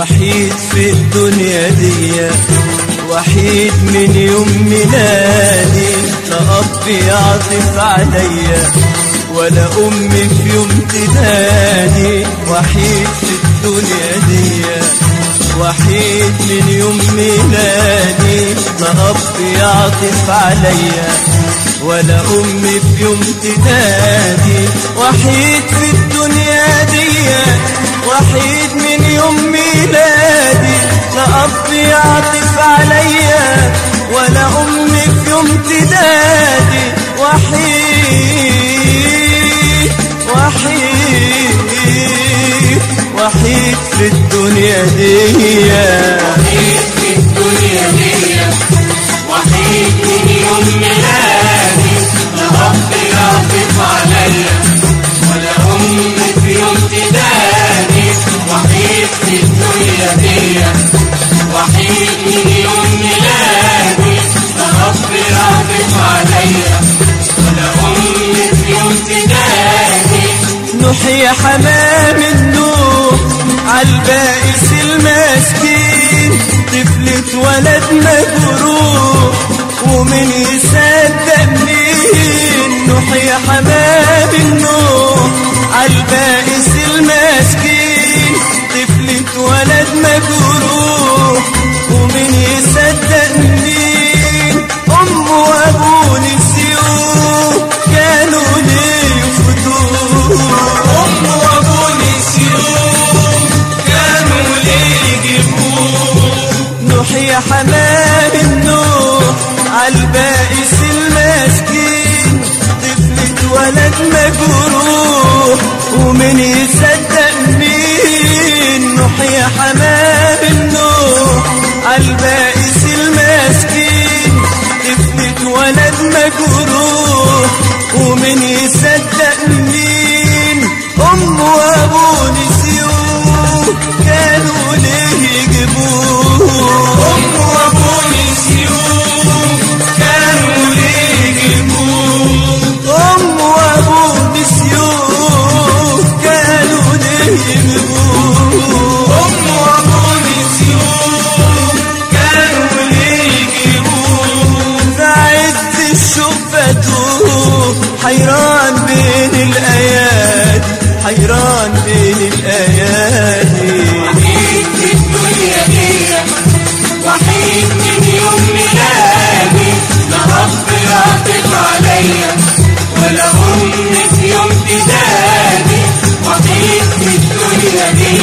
وحيد في الدنيا دي وحيد من يوم ميلادي لا أب يعطف عليا ولا أم في يوم تنادي وحيد في الدنيا دي وحيد من يوم ميلادي لا أب يعطف عليا ولا أم في يوم تنادي وحيد في الدنيا دي وحيد من يوم ميلادي لا أب يعطف عليا ولا أم في يوم تنادي وحيد وحيد وحيد في الدنيا دي وحيد في الدنيا دي وحيد من يوم ميلادي لا رب يعطف عليا ولا أم في يوم تداني وحيد في الدنيا دي وحيد من يوم ميلادي لا رب يعطف عليا ولا أم في يوم تداني نحيي حمام النوح عالبائس المسكين طفلة ولد مجروح ومن يصدق مين نحيي حمام النوح عالبائس المسكين طفلة ولد مجروح ومن يصدق مين أم وأبوه نسيوه كانوا ليه يفوتوه أم وأبو نسيوه كانوا ليه يجيبوه نحيي حمام النوح عالبائس المسكين طفلة ولد مجروح ومن يصدق مين نحيي حمام النوح عالبائس المسكين طفلة ولد مجروح ومن يصدق مين أم وأبوه نسيوه كانوا ليه يجيبوه أم وأبو نسيوه كانوا ليه يجيبوه أم وأبوه نسيوه كانوا ليه يجيبوه أم وأبو نسيوه كانوا ليه يجيبوه في عز الشفتوه حيران بين الآيات حيران بين الآيات وحيد في الدنيا دي وحيد من يوم ميلادي لا رب يعطف عليا ولا أم في يوم تداني وحيد في الدنيا دي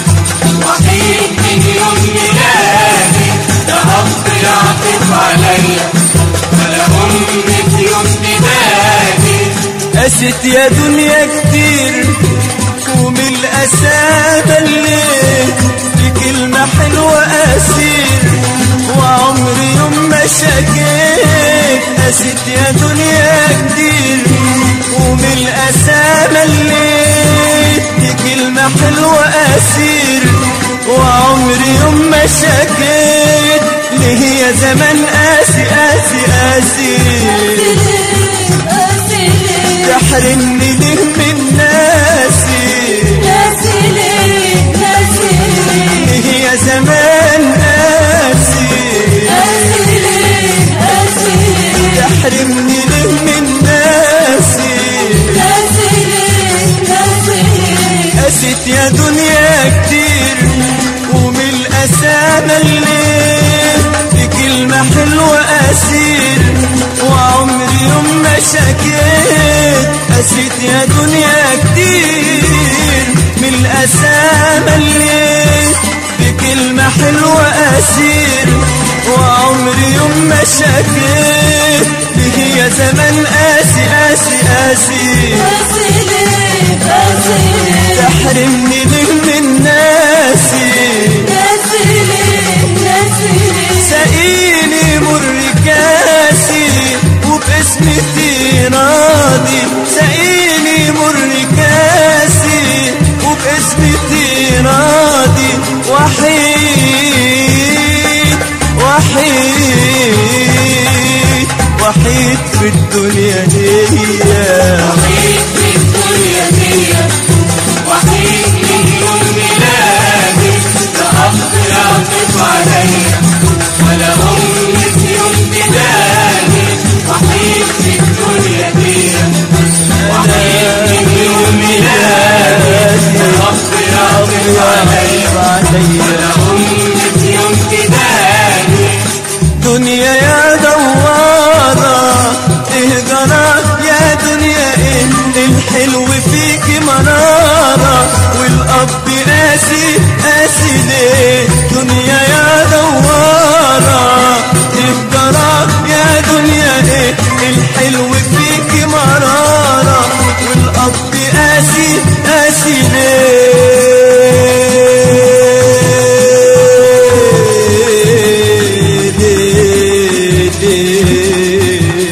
وحيد من يوم ميلادي لا رب يعطف عليا ولا أم في يوم تداني قست يا دنيا كتير ومن الأسامة الليل بكلمة حلوة أسير وعمري يوم ما شكيت قست يا دنيا كتير ومن الأسامة الليل بكلمة حلوة أسير وعمري يوم ما شكيت ليه يا زمان قاسي قاسي قاسي تحرمني ليه من ناسي ليه يا زمان قاسي تحرمني ليه من ناسي قست يا دنيا كتير ومن الأسامة الليل بكلمة حلوة أسير وعمري يوم ما شكيت قست يا دنيا كتير من الأسامة الليل بكلمة حلوة أسير وعمري يوم ما شكيت ليه يا زمان قاسي قاسي قاسي تحرمني ليه من ناسي سقيني مر كاسي وباسمتي راضي سقيني مر كاسي وباسمتي راضي وحيد وحيد وحيد في الدنيا دي وحيد في فيك مرارة والأب قاسي قاسي ليه دنيا يا دوارة تفجرك يا دنيا ايه الحلو فيك مرارة والأب قاسي قاسي ليه ليه ليه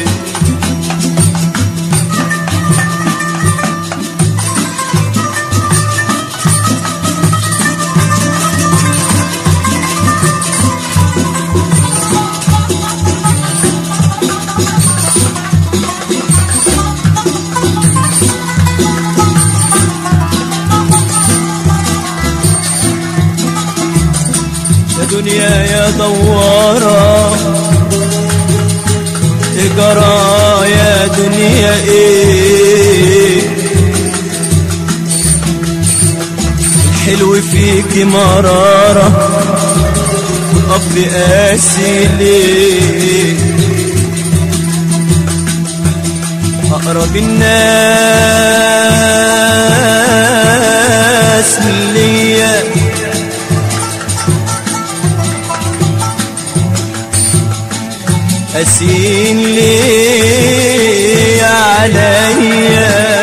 يا دنيا يا دوارة تجرى يا دنيا ايه الحلو فيك مرارة أب قاسي ليه أقرب الناس ليا أسين لي عليا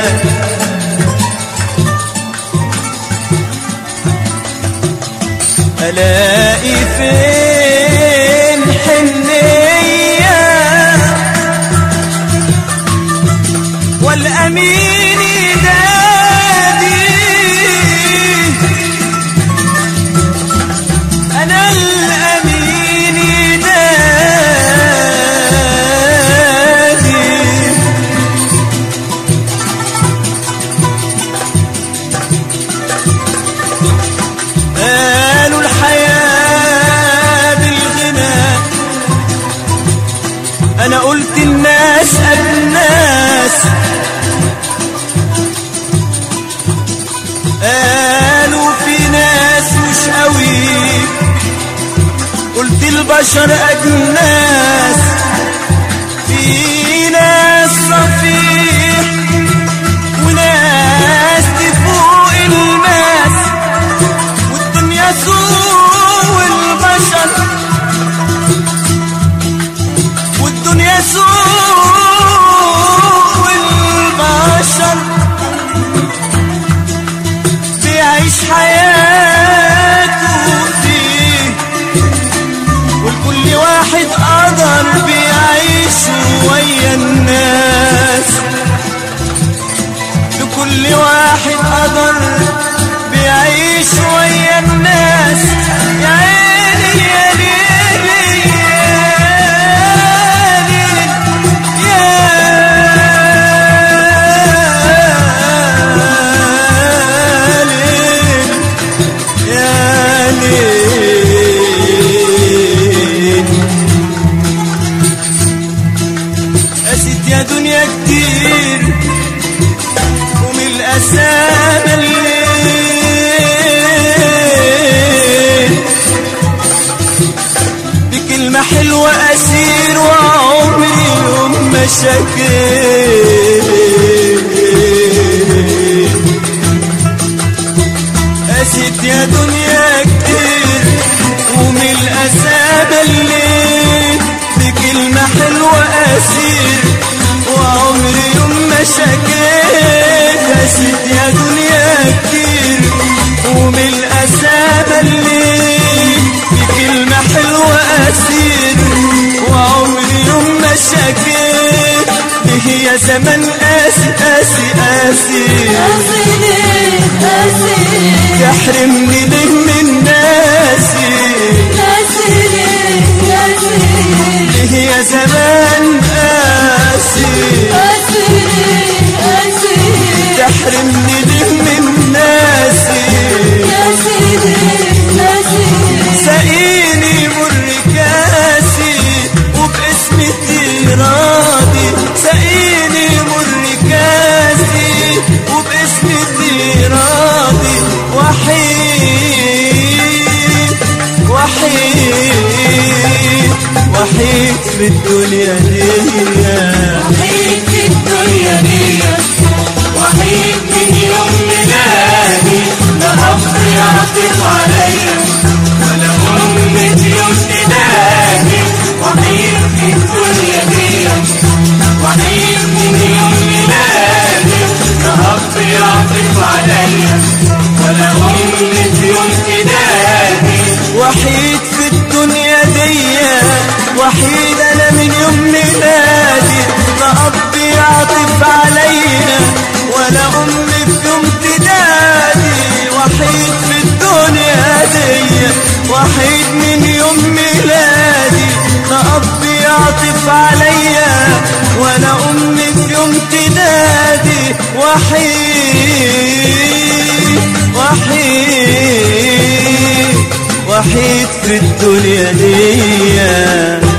ألاقي فين حنية والأمين دادي أنا الأمين دادي قالوا الحياة بالغنى أنا قلت الناس الناس قالوا في ناس مش قوي قلت البشر أجناس في ناس صفيح وناس تفوق الماس والدنيا سوء والبشر والدنيا سوء والبشر بيعيش حياته فيه وكل واحد قدر بيعيش ويا الناس لكل واحد قدر بيعيش ويا الناس يا عيني يا ليلي يا ليل يا ليل يا ليل قست يا دنيا كتير ومن الأسامة الليل بكلمة حلوة أسير وعمري يوم ما شكيت قست يا دنيا كتير ومن الأسامة الليل بكلمة حلوة أسير وعمري يوم ما شكيت قست يا دنيا كتير ومن الأسامة الليل بكلمة حلوة أسير وعمري يوم ما شكيت هي زمن قاسي قاسي قاسي تحرمني ليه من ناسي هي زمان قاسي تحرمني ليه من ناسي سقيني مر كاسي وباسمتي راضي سقيني مر كاسي وباسمتي راضي وحيد وحيد وحيد في الدنيا دي وحيد في الدنيا دي وحيد في عليا ولا أم في يوم تنادي وحيد في الدنيا دي وحيد انا من يوم ميلادي لا اب يعطف عليا ولا ام في يوم تنادي وحيد في الدنيا دي وحيد من يوم ميلادي لا اب يعطف عليا ولا ام في يوم تنادي وحيد وحيد وحيد في الدنيا دي